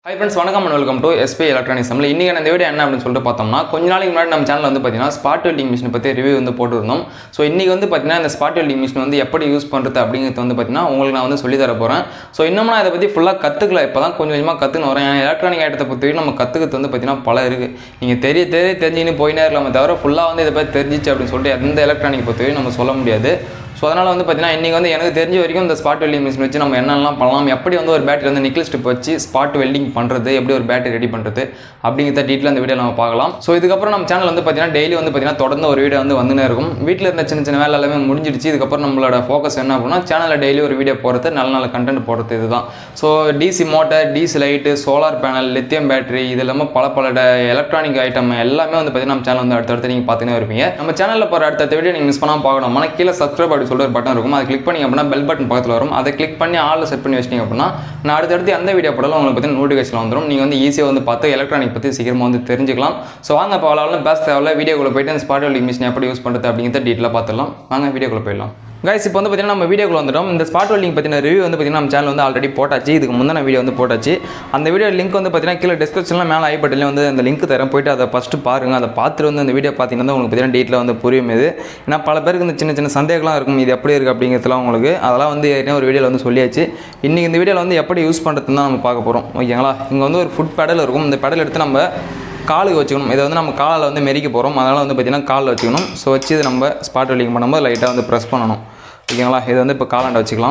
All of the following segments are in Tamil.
ஹை ஃப்ரெண்ட்ஸ் வணக்கம் and welcome to SP electronics நம்மள இன்றைக்கி இந்த வீடியோ என்ன அப்படின்னு சொல்லிட்டு பார்த்தோம்னா கொஞ்ச நாளைக்கு முன்னாடி நம்ம சேனல் வந்து பார்த்தீங்கன்னா ஸ்பாட் வெல்டிங் மிஷினை பற்றி ரிவ்யூ வந்து போட்டுருந்தோம் ஸோ இன்றைக்கி வந்து பார்த்தீங்கன்னா இந்த ஸ்பாட் வெல்டிங் மிஷின் வந்து எப்படி யூஸ் பண்ணுறது அப்படிங்கிறது வந்து பார்த்தீங்கன்னா உங்களுக்கு நான் வந்து சொல்லி தர போகிறேன் ஸோ இன்னமும் நான் இதை பற்றி ஃபுல்லாக கற்றுக்கல இப்போ தான் கொஞ்சம் கொஞ்சமாக கற்றுன்னு வரேன் ஏன்னா எலக்ட்ரானிக் ஐட்டத்தை பொறுத்த வரைக்கும் நம்ம கற்றுக்கிறது வந்து பார்த்தீங்கன்னா பல இருக்குது நீங்கள் தெரிய தெரிய தெரிஞ்சுன்னு போயினே இருக்கலாமே தவிர ஃபுல்லாக வந்து இதை பற்றி தெரிஞ்சிச்சு அப்படின்னு சொல்லிட்டு எந்த எலக்ட்ரானிக் பொறுத்த வரைக்கும் நம்ம சொல்ல முடியாது ஸோ அதனால் வந்து பார்த்தீங்கன்னா இன்றைக்கி வந்து எனக்கு தெரிஞ்ச வரைக்கும் இந்த ஸ்பாட் வெல்டிங் மிஷின் வச்சு நம்ம என்னெல்லாம் பண்ணலாம் எப்படி வந்து ஒரு பேட்டரி வந்து நிக்கல் ஸ்டிப் வச்சு ஸ்பாட் வெல்டிங் பண்ணுறது எப்படி ஒரு பேட்டரி ரெடி பண்ணுறது அப்படிங்கிறத டீட்டெயில் அந்த வீடியோ நம்ம பார்க்கலாம் ஸோ இதுக்கப்புறம் நம்ம சேனல் வந்து பார்த்தீங்கன்னா டெய்லி வந்து பார்த்தீங்கன்னா தொடர்ந்து ஒரு வீடியோ வந்து வந்துனே இருக்கும் வீட்டில் இருந்த சின்ன சின்ன வேலை எல்லாமே முடிஞ்சிடுச்சு இதுக்கப்புறம் நம்மளோட ஃபோக்கஸ் என்ன அப்படின்னா சேனலில் டெய்லி ஒரு வீடியோ போடுறது நல்ல நல்ல கண்டென்ட் போடுறது இதுதான் so DC motor DC light solar panel lithium battery இது இல்லாமல் பல பல எலக்ட்ரானிக் ஐட்டம் எல்லாமே வந்து பார்த்தீங்கன்னா நம்ம சேனல் வந்து அடுத்தடுத்து நீங்கள் பார்த்துனே இருப்பீங்க நம்ம சேனலில் போகிற அடுத்த வீடியோ நீங்கள் மிஸ் பண்ணாமல் பார்க்கணும் ஆனால் கீழே சப்ஸ்கிரைப் அப்படி சொல்லிட்டு ஒரு பட்டன் இருக்கும் அதை கிளிக் பண்ணி அப்படின்னா பெல் பட்டன் பக்கத்தில் வரும் அதை கிளிக் பண்ணி ஆளில் செட் பண்ணி வச்சிட்டிங்க அப்படின்னா நான் அடுத்தடுத்து எந்த வீடியோ போடலாம் உங்களுக்கு பற்றி நோட்டிஃபிகேஷன் வந்துடும் நீங்கள் வந்து ஈஸியாக வந்து பார்த்து எலக்ட்ரானிக் பற்றி சீக்கிரமாக வந்து தெரிஞ்சுக்கலாம் ஸோ வாங்க இப்போ அவ்வளோ பேச தேவையில்ல வீடியோக்குள்ளே போயிட்டு அந்த ஸ்பாட் வெல்டிங் மிஷின் எப்படி யூஸ் பண்ணுறது அப்படிங்கிறத டீட்டெயிலாக பார்த்துடலாம் வாங்க வீடியோக்குள்ளே போயிடலாம் கைஸ் இப்போ வந்து பார்த்தீங்கன்னா நம்ம வீடியோக்குள்ள வந்துட்டோம் இந்த ஸ்பாட் வெல்டிங் பற்றின ரிவ்யூ வந்து பார்த்தீங்கன்னா நம்ம சேனல் வந்து ஆல்ரெடி போட்டாச்சு இதுக்கு முந்தின வீடியோ வந்து போட்டாச்சு அந்த வீடியோ லிங்க் வந்து பார்த்தீங்கன்னா கீழே டிஸ்கிரிப்ஷனில் மேலே ஐ பட்டன்லேயே வந்து அந்த லிங்க் தரேன் போயிட்டு அதை ஃபஸ்ட்டு பாருங்கள் அதை பார்த்துட்டு வந்து அந்த வீடியோ பார்த்தீங்கன்னா உங்களுக்கு பார்த்தீங்கன்னா டீட்டெயில் வந்து புரியும் இது ஏன்னா பல பேருக்கு இந்த சின்ன சின்ன சந்தேகம்லாம் இருக்கும் இது எப்படி இருக்குது அப்படிங்கிறதுலாம் உங்களுக்கு அதெல்லாம் வந்து ஏற்கனவே ஒரு வீடியோவில் வந்து சொல்லியாச்சு இன்றைக்கி இந்த வீடியோவில் வந்து எப்படி யூஸ் பண்ணுறதுன்னு தான் நம்ம பார்க்க போகிறோம் ஓகேங்களா இங்கே வந்து ஒரு ஃபுட் பெடல் இருக்கும் இந்த பெடல் எடுத்து நம்ம காலுக்கு வச்சுக்கணும் இதை வந்து நம்ம காலில் வந்து மெரிக்க போகிறோம் அதனால் வந்து பார்த்திங்கன்னா காலில் வச்சுக்கணும் ஸோ வச்சு இது நம்ம ஸ்பாட் வெல்டிங் பண்ணும்போது லைட்டாக வந்து ப்ரெஸ் பண்ணணும் ஓகேங்களா இது வந்து இப்போ காலாண்டை வச்சுக்கலாம்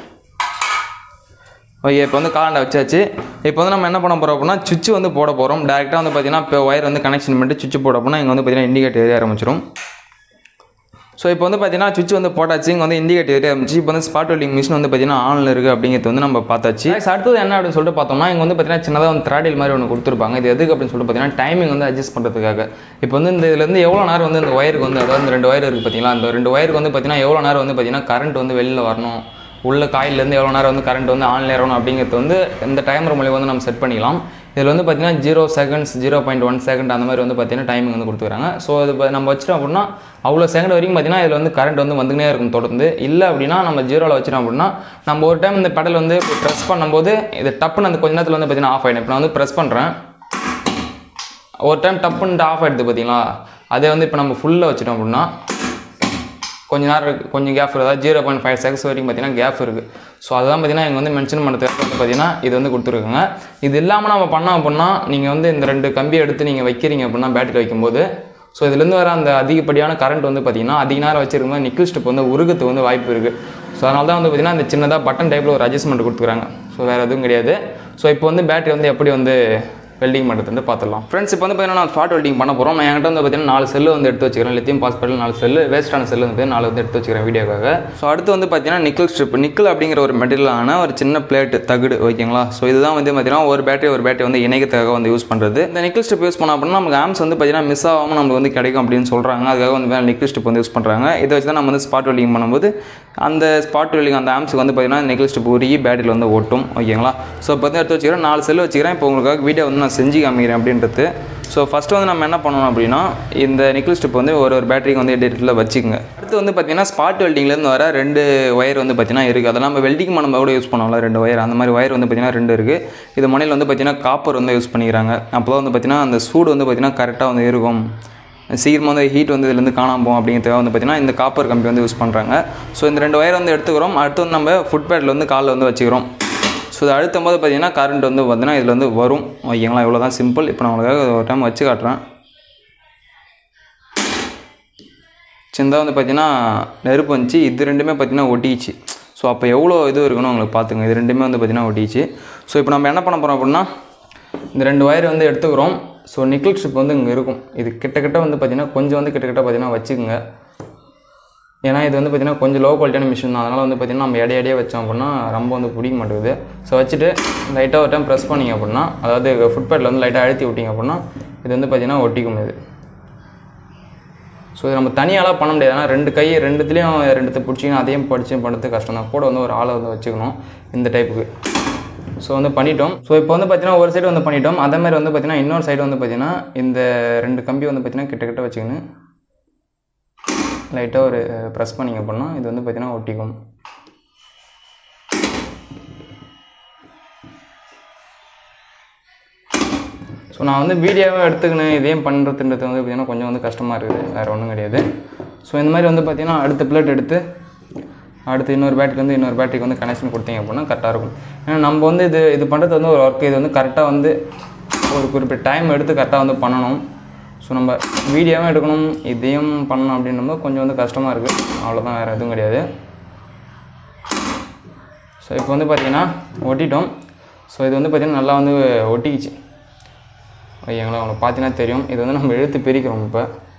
ஓகே இப்போ வந்து காலாண்டை வச்சாச்சு இப்போ வந்து நம்ம என்ன பண்ண போகிறோம் அப்படின்னா சுவிட்ச் வந்து போட போகிறோம் டேரெக்டாக வந்து பார்த்திங்கன்னா இப்போ ஒயர் வந்து கனெக்ஷன் பண்ணிட்டு சுவிட்ச் போட போனால் இங்கே வந்து பார்த்திங்கன்னா இண்டிகேட்டர் ஏறிய ஆரம்பிச்சிடும் ஸோ இப்போ வந்து பார்த்தீங்கன்னா சுவிட்ச் வந்து போட்டாச்சு இங்கே வந்து இண்டிகேட்டர் ஏறிய ஆரம்பிச்சு இப்போ வந்து ஸ்பாட் வெல்டிங் மிஷின் வந்து பார்த்தீங்கன்னா ஆனில் இருக்குது அப்படிங்கிறது வந்து நம்ம பார்த்தாச்சு Guys, அடுத்தது என்ன அப்படின்னு சொல்லிட்டு பார்த்தோம்னா இங்கே வந்து பார்த்தீங்கன்னா சின்னதாக வந்து த்ராடில் மாதிரி ஒன்று கொடுத்துருப்பாங்க இது எதுக்கு அப்படின்னு சொல்லிட்டு பார்த்தீங்கன்னா டைமிங் வந்து அட்ஜஸ்ட் பண்ணுறதுக்காக இப்போ வந்து இந்த இதுலேருந்து எவ்வளோ நேரம் வந்து இந்த ஒயருக்கு வந்து அதாவது இந்த ரெண்டு ஒயர் இருக்குது பார்த்தீங்களா அந்த ரெண்டு ஒயருக்கு வந்து பார்த்தீங்கன்னா எவ்வளோ நேரம் வந்து பார்த்தீங்கன்னா கரண்ட் வந்து வெளியில் வரணும் உள்ள காயிலேருந்து எவ்வளோ நேரம் வந்து கரண்ட் வந்து ஆன்ல ஏறணும் அப்படிங்கிறது வந்து இந்த டைமர் மூலியம் வந்து நம்ம செட் பண்ணிக்கலாம் இதில் வந்து பார்த்தீங்கன்னா zero seconds zero point one second அந்த மாதிரி வந்து பார்த்தீங்கன்னா டைமிங் வந்து கொடுத்துருக்காங்க ஸோ இது இப்போ நம்ம வச்சிட்டோம் அப்படின்னா அவ்வளோ செகண்ட் வரைக்கும் பார்த்தீங்கன்னா இதில் வந்து கரண்ட் வந்து வந்துக்கினே இருக்கும் தொடர்ந்து இல்லை அப்படின்னா நம்ம ஜீரோவில் வச்சிட்டோம் அப்படின்னா நம்ம ஒரு டைம் இந்த பெடல் வந்து ப்ரெஸ் பண்ணும்போது இது டப்புன்னு அந்த கொஞ்ச நேரத்தில் வந்து பார்த்தீங்கன்னா ஆஃப் ஆகிடும் இப்போ நான் வந்து ப்ரெஸ் பண்ணுறேன் ஒரு டைம் டப்புன்ட்டு ஆஃப் ஆகிடுது பார்த்தீங்களா அதே வந்து இப்போ நம்ம ஃபுல்லாக வச்சிட்டோம் அப்படின்னா கொஞ்ச நேரம் இருக்கு கொஞ்சம் கேப் இருக்குது அதாவது ஜீரோ பாயிண்ட் ஃபைவ் செகண்ட்ஸ் வரைக்கும் பார்த்தீங்கன்னா கேப் இருக்குது ஸோ அதெல்லாம் பார்த்தீங்கன்னா இங்கே வந்து மென்ஷன் பண்ணுறதுக்கு வந்து பார்த்தீங்கன்னா இது வந்து கொடுத்துருக்குங்க இது இல்லாமல் நம்ம பண்ணோம் அப்படின்னா நீங்கள் வந்து இந்த ரெண்டு கம்பி எடுத்து நீங்கள் வைக்கிறீங்க அப்படின்னா பேட்டரி வைக்கும்போது ஸோ இதுலேருந்து வர அந்த அதிகப்படியான கரண்ட் வந்து பார்த்தீங்கன்னா அதிக நேரம் வச்சிருக்கும்போது நிக்கல் ஸ்டெப் வந்து உருகத்துக்கு வந்து வாய்ப்பு இருக்குது ஸோ அதனால தான் வந்து பார்த்தீங்கன்னா இந்த சின்னதாக பட்டன் டைப்பில் ஒரு அட்ஜஸ்ட்மெண்ட் கொடுத்துருக்காங்க ஸோ வேறு எதுவும் கிடையாது ஸோ இப்போ வந்து பேட்டரி வந்து எப்படி வந்து வெல்டிங் பண்ணுறது வந்து பார்த்துடலாம் ஃப்ரெண்ட்ஸ் இப்போ வந்து பார்த்தீங்கன்னா நான் ஸ்பாட் வெல்டிங் பண்ண போகிறோம் நான் என்கிட்ட வந்து பார்த்தீங்கன்னா நாலு செல்லு வந்து எடுத்து வச்சுக்கிறேன் லித்தியம் பாஸ்பேட்டில் நாலு செல்லு வேஸ்ட்டான செல்லு வந்து நாலு வந்து எடுத்து வச்சுக்கிறேன் வீடியோக்காக ஸோ அடுத்து வந்து பார்த்தீங்கன்னா நிக்கல் ஸ்ட்ரிப் நிக்கல் அப்படிங்கிற ஒரு மெட்டீரியலான ஒரு சின்ன பிளேட் தகுடு ஓகேங்களா ஸோ இதுதான் வந்து பார்த்தீங்கன்னா ஒரு பேட்டரி ஒரு பேட்டரி வந்து இணைக்கத்துக்காக வந்து யூஸ் பண்ணுறது இந்த நிக்கல் ஸ்ட்ரிப் யூஸ் பண்ணோம் அப்படின்னா நமக்கு ஆம்ஸ் வந்து பார்த்தீங்கன்னா மிஸ் ஆகாமல் நமக்கு வந்து கிடைக்கும் அப்படின்னு சொல்கிறாங்க அதுக்காக வந்து நிக்கல் ஸ்ட்ரிப் வந்து யூஸ் பண்ணுறாங்க இதை வச்சு தான் நம்ம வந்து ஸ்பாட் வெல்டிங் பண்ணும்போது அந்த ஸ்பாட் வெல்டிங் அந்த ஆம்ஸுக்கு வந்து பார்த்தீங்கன்னா நிக்கல் ஸ்ட்ரிப் உருகி பேட்டரியில் வந்து ஒட்டும் ஓகேங்களா ஸோ இப்போ வந்து எடுத்து வச்சுக்கிறேன் நாலு செல்லு வச்சுக்கிறேன் இப்போ உங்களுக்காக வீடியோ வந்து நான் செஞ்சு காமிக்கிறேன் அப்படின்றது ஸோ ஃபஸ்ட்டு வந்து நம்ம என்ன பண்ணணும் அப்படின்னா இந்த நிக்கல் ஸ்டிப் வந்து ஒரு ஒரு பேட்டரிக்கு வந்து டேட்டில் வச்சுக்கோங்க அடுத்து வந்து பார்த்தீங்கன்னா ஸ்பாட் வெல்டிங்லேருந்து வர ரெண்டு ஒயர் வந்து பார்த்தீங்கன்னா இருக்குது அதெல்லாம் நம்ம வெல்டிங் பண்ணும்போது கூட யூஸ் பண்ணுவோம்ல ரெண்டு ஒயர் அந்த மாதிரி ஒயர் வந்து பார்த்தீங்கன்னா ரெண்டு இருக்குது இது முனையில் வந்து பார்த்தீங்கன்னா காப்பர் வந்து யூஸ் பண்ணிக்கிறாங்க அப்போ தான் வந்து பார்த்தீங்கன்னா அந்த சூடு வந்து பார்த்தீங்கன்னா கரெக்டாக வந்து இருக்கும் சீக்கிரமாக வந்து ஹீட் வந்து இதுலேருந்து காணாம போகும் அப்படிங்கிறதுக்காக வந்து பார்த்தீங்கன்னா இந்த காப்பர் கம்பி வந்து யூஸ் பண்ணுறாங்க ஸோ இந்த ரெண்டு ஒயர் வந்து எடுத்துக்கிறோம் அடுத்து வந்து நம்ம ஃபுட் பேட்டில் வந்து காலில் வந்து வச்சுக்கிறோம் ஸோ இதை அழுத்தும் போது பார்த்தீங்கன்னா கரண்ட் வந்து பார்த்தீங்கன்னா இதில் வந்து வரும் ஓகேங்களா இவ்வளோ தான் சிம்பிள் இப்போ நான் உங்களுக்காக ஒரு டைம் வச்சு காட்டுறேன் சின்னதாக வந்து பார்த்தீங்கன்னா நெருப்பு வந்துச்சு இது ரெண்டுமே பார்த்தீங்கன்னா ஒட்டிச்சு ஸோ அப்போ எவ்வளோ இது இருக்கணும் உங்களுக்கு பார்த்துங்க இது ரெண்டுமே வந்து பார்த்தீங்கன்னா ஒட்டிச்சு ஸோ இப்போ நம்ம என்ன பண்ண போகிறோம் அப்படின்னா இந்த ரெண்டு ஒயர் வந்து எடுத்துக்கிறோம் ஸோ நிக்கல் ஸ்ட்ரிப் வந்து இங்கே இருக்கும் இது கிட்டக்கிட்ட வந்து பார்த்தீங்கன்னா கொஞ்சம் வந்து கிட்டக்கிட்ட பார்த்தீங்கன்னா வச்சுக்கோங்க ஏன்னா இது வந்து பார்த்திங்கன்னா கொஞ்சம் லோ குவாலிட்டியான மிஷின் தான் அதனால் வந்து பார்த்திங்கன்னா நம்ம எடை எடையே வச்சோம் அப்படின்னா ரொம்ப வந்து பிடிக்க மாட்டேங்குது ஸோ வச்சுட்டு லைட்டாக ஒரு டைம் ப்ரெஸ் பண்ணிங்க அப்படின்னா அதாவது ஃபுட் பேட்டில் வந்து லைட்டாக அழுத்தி விட்டிங்க அப்படின்னா இது வந்து பார்த்திங்கன்னா ஒட்டிக்கும் இது ஸோ இது நம்ம தனியாலாம் பண்ண முடியாது ஏன்னா ரெண்டு கை ரெண்டுத்துலேயும் ரெண்டுத்தை பிடிச்சிங்கன்னா அதையும் படிச்சு பண்ணுறது கஷ்டம் தான் கூட வந்து ஒரு ஆளை வந்து வச்சுக்கணும் இந்த டைப்புக்கு ஸோ வந்து பண்ணிட்டோம் ஸோ இப்போ வந்து பார்த்தீங்கன்னா ஒரு சைடு வந்து பண்ணிட்டோம் அதே மாதிரி வந்து பார்த்தீங்கன்னா இன்னொரு சைடு வந்து பார்த்தீங்கன்னா இந்த ரெண்டு கம்பி வந்து பார்த்தீங்கன்னா கிட்ட கிட்ட வச்சுக்கணும் லைட்டாக ஒரு ப்ரெஸ் பண்ணிங்க அப்படின்னா இது வந்து பார்த்தீங்கன்னா ஒட்டிக்கும் ஸோ நான் வந்து வீடியோவை எடுத்துக்கினேன் இதையும் பண்ணுறதுன்றது வந்து பார்த்திங்கன்னா கொஞ்சம் வந்து கஷ்டமாக இருக்குது வேறு ஒன்றும் கிடையாது ஸோ இந்த மாதிரி வந்து பார்த்திங்கன்னா அடுத்த பிளேட் எடுத்து அடுத்து இன்னொரு பேட்டரிலேருந்து இன்னொரு பேட்டரிக்கு வந்து கனெக்ஷன் கொடுத்தீங்க அப்படின்னா கரெக்டாக இருக்கும் ஏன்னா நம்ம வந்து இது இது பண்ணுறது வந்து ஒரு ஒர்க் இது வந்து கரெக்டாக வந்து ஒரு குறிப்பிட்ட டைம் எடுத்து கரெக்டாக வந்து பண்ணணும் ஸோ நம்ம வீடியோவும் எடுக்கணும் இதையும் பண்ணணும் அப்படின்னும்போது கொஞ்சம் வந்து கஷ்டமாக இருக்குது அவ்வளோதான் வேறு எதுவும் கிடையாது ஸோ இப்போ வந்து பார்த்திங்கன்னா ஒட்டிட்டோம் ஸோ இது வந்து பார்த்திங்கன்னா நல்லா வந்து ஒட்டிக்கிச்சு ஓகேங்களா உங்களுக்கு பார்த்தீங்கன்னா தெரியும் இது வந்து நம்ம இழுத்து பிரிக்கிறோம் இப்போ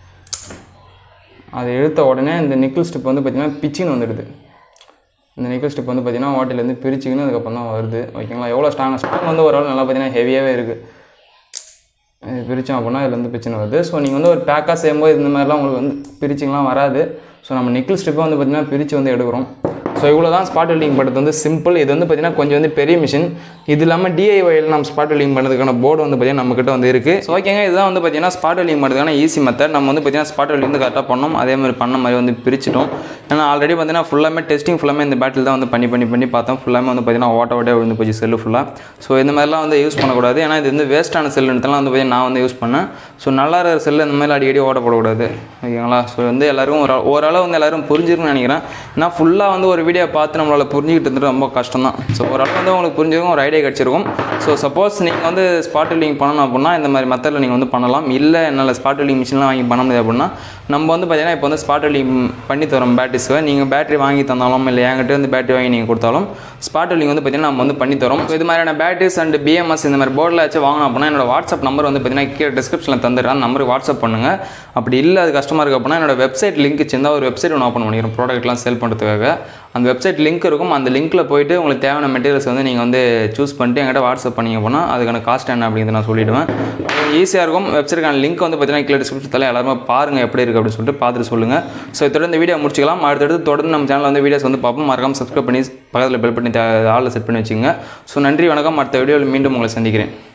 அது இழுத்த உடனே இந்த நிக்கிள் ஸ்டிப் வந்து பார்த்திங்கன்னா பிச்சின்னு வந்துடுது இந்த நிக்கிள் ஸ்டிப் வந்து பார்த்திங்கன்னா ஓட்டையிலேருந்து பிரிச்சுக்கின்னு அதுக்கப்புறம் தான் வருது ஓகேங்களா எவ்வளோ ஸ்ட்ராங் ஸ்ட்ராங் வந்து ஓரளவு நல்லா பார்த்தீங்கன்னா ஹெவியாகவே இருக்குது இது பிரித்தோம் அப்படின்னா இதுல இருந்து பிரச்சனை வருது ஸோ நீங்கள் வந்து ஒரு பேக்காக செய்யும்போது இந்த மாதிரிலாம் உங்களுக்கு வந்து பிரிச்சிங்கலாம் வராது ஸோ நம்ம நிக்கிள் ஸ்ட்ரிப்பை வந்து பார்த்திங்கன்னா பிரித்து வந்து எடுக்கிறோம் ஸோ இவ்வளோ தான் ஸ்பாட் வெல்டிங் பண்ணுறது வந்து சிம்பிள் இது வந்து பார்த்திங்கன்னா கொஞ்சம் வந்து பெரிய மிஷின் இது இல்லாமல் டிஐஒயில் நம்ம ஸ்பாட் வெல்டிங் பண்ணுறதுக்கான போர்டு வந்து பார்த்திங்கன்னா நம்மக்கிட்ட வந்து இருக்குது ஸோ ஓகேங்க இதுதான் வந்து பார்த்திங்கன்னா ஸ்பாட் வெல்டிங் பண்ணுறதுக்கான ஈஸி மெத்தட் நம்ம வந்து பார்த்திங்கன்னா ஸ்பாட் வெல்டிங் வந்து கரெக்டாக பண்ணோம் அதே மாதிரி பண்ண மாதிரி வந்து பிரிச்சிட்டோம் ஏன்னா ஆல்ரெடி பார்த்தீங்கன்னா ஃபுல்லாமே டெஸ்டிங் ஃபுல்லாமே இந்த பேட்டில் தான் வந்து பண்ணி பண்ணி பண்ணி பார்த்தோம் ஃபுல்லாமே வந்து பார்த்திங்கன்னா ஓட்ட ஓட்டே விழுந்து போச்சு செல்லு ஃபுல்லாக ஸோ இந்த மாதிரிலாம் வந்து யூஸ் பண்ணக்கூடாது ஏன்னா இது வந்து வேஸ்ட்டான செல்லுன்றதுலாம் வந்து பார்த்திங்கன்னா நான் வந்து யூஸ் பண்ணேன் ஸோ நல்லா இருக்கிற செல்லு இந்த மாதிரி அடிக்கடி ஓட்ட போடக்கூடாது ஓகேங்களா ஸோ வந்து எல்லாருக்கும் ஒரு ஓரளவு வந்து எல்லாரும் புரிஞ்சிருக்குன்னு நினைக்கிறேன் ஏன்னா ஃபுல்லாக வந்து ஒரு வீடியோ பார்த்து நம்மளால் புரிஞ்சுக்கிட்டு இருந்துட்டு ரொம்ப கஷ்டம் தான் ஸோ ஓரளவு வந்து உங்களுக்கு புரிஞ்சிருக்கும் ஒரு ஐடியா கிடச்சிருக்கும் ஸோ சப்போஸ் நீங்கள் வந்து ஸ்பாட் வெல்டிங் பண்ணணும் அப்படின்னா இந்த மாதிரி மெத்தடில் நீங்கள் வந்து பண்ணலாம் இல்லை என்னால் ஸ்பாட் வெல்டிங் மிஷின்லாம் வாங்கி பண்ண முடியாது அப்படின்னா நம்ம வந்து பார்த்தீங்கன்னா இப்போ வந்து ஸ்பாட் வெல்டிங் பண்ணி தரோம் பேட்டரிஸை நீங்கள் பேட்டரி வாங்கி தந்தாலும் இல்லை என்கிட்ட இருந்து பேட்டரி வாங்கி நீங்கள் கொடுத்தாலும் ஸ்பாட் வெல்டிங் வந்து பார்த்தீங்கன்னா நம்ம வந்து பண்ணி தரோம் ஸோ இது மாதிரியான பேட்டரிஸ் அண்ட் பிஎம்எஸ் இந்த மாதிரி போர்டில் வச்சு வாங்கணும் அப்படின்னா என்னோட வாட்ஸ்அப் நம்பர் வந்து பார்த்தீங்கன்னா கீழே டிஸ்கிரிப்ஷனில் தந்துடுறேன் அந்த நம்பருக்கு வாட்ஸ்அப் பண்ணுங்கள் அப்படி இல்லை அது கஷ்டமாக இருக்குது அப்படின்னா என்னோட வெப்சைட் லிங்க் சின்ன ஒரு வெப்சைட் ஒன்று ஓப்பன் பண்ணிக்கிறோம் ப்ராடக்ட்லாம் சேல் பண்ணுறதுக்காக அந்த வெப்சைட் லிங்க் இருக்கும் அந்த லிங்க்கில் போயிட்டு உங்களுக்கு தேவையான மெட்டீரியல்ஸ் வந்து நீங்கள் வந்து சூஸ் பண்ணிட்டு என்கிட்ட வாட்ஸ்அப் பண்ணிங்க போனால் அதுக்கான காஸ்ட் என்ன அப்படிங்கிறத நான் சொல்லிவிடுவேன் ஈஸியாக இருக்கும் வெப்சைட்டுக்கான லிங்க் வந்து பார்த்தீங்கன்னா கீழே டிஸ்கிரிப்ஷனில் எல்லாருமே பாருங்கள் எப்படி இருக்குது அப்படின்னு சொல்லிட்டு பார்த்துட்டு சொல்லுங்கள் ஸோ இதோட இந்த வீடியோ முடிச்சிக்கலாம் அடுத்தடுத்து தொடர்ந்து நம்ம சேனலில் வந்து வீடியோஸ் வந்து பார்ப்போம் மறக்காம சப்ஸ்கிரைப் பண்ணி பக்கத்தில் பெல் பண்ணி ஆளில் செட் பண்ணி வச்சுங்க ஸோ நன்றி வணக்கம் அடுத்த வீடியோவில் மீண்டும் உங்களை சந்திக்கிறேன்